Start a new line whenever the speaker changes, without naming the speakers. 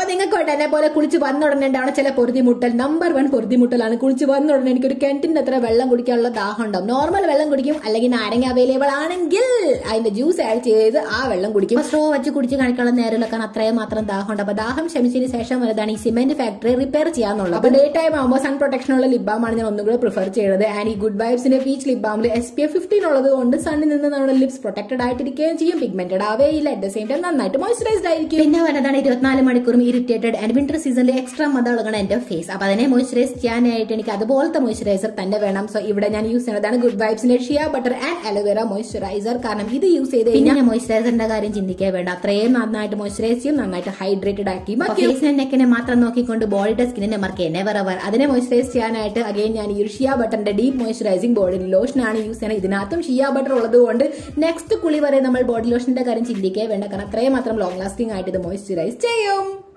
നിങ്ങൾക്ക് എന്നെ പോലെ കുളിച്ച് വന്ന ഉടനെ ഉണ്ടാവണം ചില പൊറുതിമുട്ടൽ നമ്പർ വൺ പൊറുതിമുട്ടലാണ് കുളിച്ച് വന്ന ഉടനെ എനിക്കൊരു കിണറ്റിന്റെ അത്ര വെള്ളം കുടിക്കാനുള്ള ദാഹം ഉണ്ടാവും നോർമൽ വെള്ളം കുടിക്കും അല്ലെങ്കിൽ നാരങ്ങ അവൈലബിൾ ആണെങ്കിൽ അതിന്റെ ജ്യൂസ് ആഡ് ചെയ്ത് ആ വെള്ളം കുടിക്കും സ്ട്രോ വെച്ച് കുടിച്ച് കാണിക്കാനുള്ള നേരമൊക്കെ അത്രയും മാത്രം ദാഹം ഉണ്ട് അപ്പൊ ദാഹം ശമിച്ചതിന് ശേഷം വലുതാണ് ഈ സിമെന്റ് ഫാക്ടറി റിപ്പയർ ചെയ്യാന്നുള്ളത് അപ്പൊ ഡേ ടൈം ആകുമ്പോൾ സൺ പ്രൊട്ടക്ഷൻ ഉള്ള ലിബാമാണ് ഞാൻ ഒന്നും കൂടെ പ്രിഫർ ചെയ്യുന്നത് ആൻഡ് ഈ ഗുഡ് വൈബ്സിന്റെ പീച്ച് ലിബാമിൽ എസ് പി എഫ് ഫിഫ്റ്റീൻ ഉള്ളത് കൊണ്ട് സണ്ണിൽ നിന്ന് നമ്മുടെ ലിപ്സ് പ്രൊട്ടക്റ്റഡ് ആയിട്ടിരിക്കുകയും ചെയ്യും പിഗ്മെന്റഡ് ആവേയില്ല അറ്റ് ദ സെയിം ടൈം നന്നായിട്ട് മോയ്സ്ചറൈസ്ഡ് ആയിരിക്കും പിന്നെ വന്നതാണ് ഇരുപത്തിനാല് മണിക്കൂറും ഇറിറ്റേറ്റഡ് ആൻഡ് വിന്റർ സീസണിലെ എക്സ്ട്രാ മതകളാണ് എന്റെ ഫേസ് അപ്പൊ അതിനെ മോയ്സ്ചറൈസ് ചെയ്യാനായിട്ട് എനിക്ക് അതുപോലത്തെ മോയ്സ്ചറൈസർ തന്നെ വേണം സോ ഇവിടെ ഞാൻ യൂസ് ചെയ്യുന്നതാണ് ഗുഡ് വൈബ്സിന്റെ shea butter and aloe vera moisturiser കാരണം ഇത് യൂസ് ചെയ്ത് പിന്നെ മോയ്സ്ചറൈസറിന്റെ കാര്യം ചിന്തിക്കാൻ വേണ്ട അത്രയും നന്നായിട്ട് മോയ്സ്ചറൈസ് ചെയ്യും നന്നായിട്ട് ഹൈഡ്രേറ്റഡ് ആക്കി ഫേസിനെ നെക്കിനെ മാത്രം നോക്കിക്കൊണ്ട് ബോഡിയുടെ സ്കിന്നിനെ മാർക്ക് നെവർ അവർ അതിനെ മോയ്സ്ചറൈസ് ചെയ്യാനായിട്ട് അഗൈൻ ഞാൻ ഈ ഒരു ഷിയ ബട്ടറിന്റെ ഡീപ് മോയ്സ്ചറൈസിംഗ് ബോഡി ലോഷൻ ആണ് യൂസ് ചെയ്യുന്നത് ഇതിനകത്തും ഷിയ ബട്ടർ ഉള്ളത് കൊണ്ട് നെക്സ്റ്റ് കുളി വരെ നമ്മൾ ബോഡി ലോഷന്റെ കാര്യം ചിന്തിക്കേ വേണ്ട കാരണം അത്രയും മാത്രം ലോങ് ലാസ്റ്റിംഗ് ആയിട്ട് ഇത് മോയ്സ്ചറൈസ് ചെയ്യും